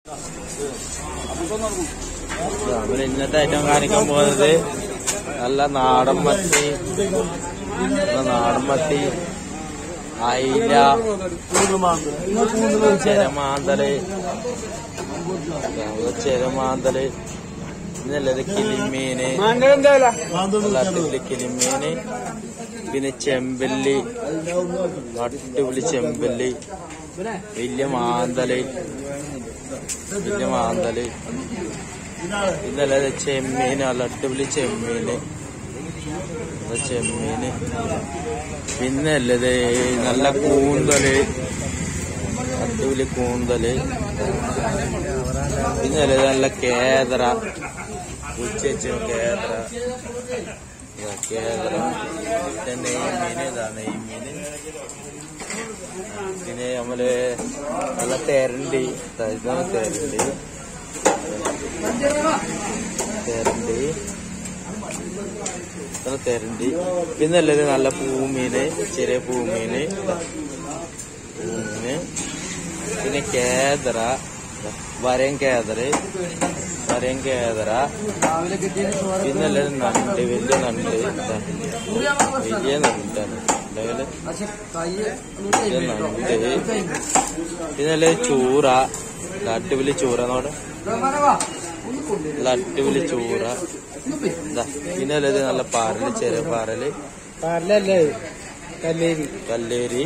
നമ്മൾ ഇന്നത്തെ ഐറ്റം കാണിക്കാൻ പോകുന്നത് നല്ല നാടൻ മത്തി നല്ല നാടൻ മത്തി അയില ചെരമാന്തല് ചെരമാന്തല് പിന്നല്ലത് കിളിമീന് അല്ലാത്ത കിളിമീന് പിന്നെ ചെമ്പല്ലി അടിപൊളി ചെമ്പല്ലി വലിയ മാന്തല് വലിയ മാന്തല് ഇന്നലെ ചെമ്മീന് നല്ല അടിപൊളി ചെമ്മീന് ഇത് ചെമ്മീന് പിന്നെ അല്ലത് നല്ല കൂന്തല് അടിപൊളി കൂന്തല് പിന്നെ അല്ലത് നല്ല കേദറ ഉച്ചച്ചു കേദറ ഇതാ കേദറ പിന്നെ നെയ്മീന് ഇതാ നെയ്മീന് പിന്നെ നമ്മള് നല്ല തേരണ്ടി ഇതാ ഇതാണ് തേരണ്ടി തേരണ്ടി ഇത്ര തേരണ്ടി പിന്നെ അല്ലത് നല്ല പൂമീന് ചെറിയ പൂമീന് പൂമീന് പിന്നെ കേദറ വരയും കേദറ് വരയും കേദറ പിന്നെ അല്ലത് നണ്ട് വലിയ നണ്ട് ഇതാ. വലിയ നണ്ടാണ് ഉണ്ടെങ്കില് വലിയ നണ്ട് പിന്നെ അല്ലത് ചൂറ ഇത് അടിപൊളി ചൂറ നോടെ നല്ല അടിപൊളി ചൂറ ഇതാ പിന്നെ അല്ലത് നല്ല പാറല് ചെറിയ പാറല് പാർലല്ലേ കല്ലേരി കല്ലേരി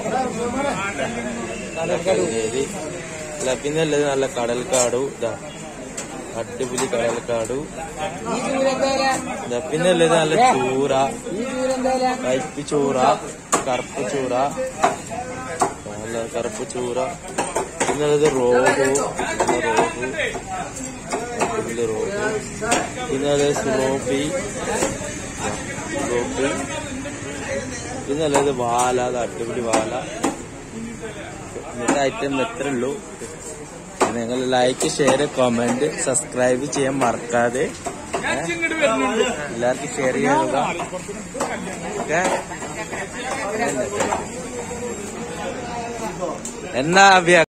നല്ല കല്ലേരി അല്ല പിന്നെ അല്ലത് നല്ല കടൽക്കാടു ഇതാ അടിപൊളി കടൽക്കാടു ഈ ചൂരെന്തേല ഇതാ പിന്നെ അല്ലത് നല്ല ചൂറ ഈ ചൂരെന്തേല കയ്പ് ചൂറ കറുപ്പ് ചൂറ നല്ല കറുപ്പ് ചൂറ പിന്നെ ഉള്ളത് റോഹു നല്ല റോഹു അടിപൊളി റോഹു പിന്നെ അത് സ്ലോപ്പി സ്ലോപ്പി പിന്നെ അല്ലത് വാല അത് അടിപൊളി വാല ഇന്നത്തെ ഐറ്റം എത്ര ഉള്ളൂ നിങ്ങൾ ലൈക്ക് ഷെയർ കമന്റ് സബ്സ്ക്രൈബ് ചെയ്യാൻ മറക്കാതെ ഏ? എല്ലാവർക്കും ഷെയർ ചെയ്യുക ഓക്കെ എന്നാ അഭ്യ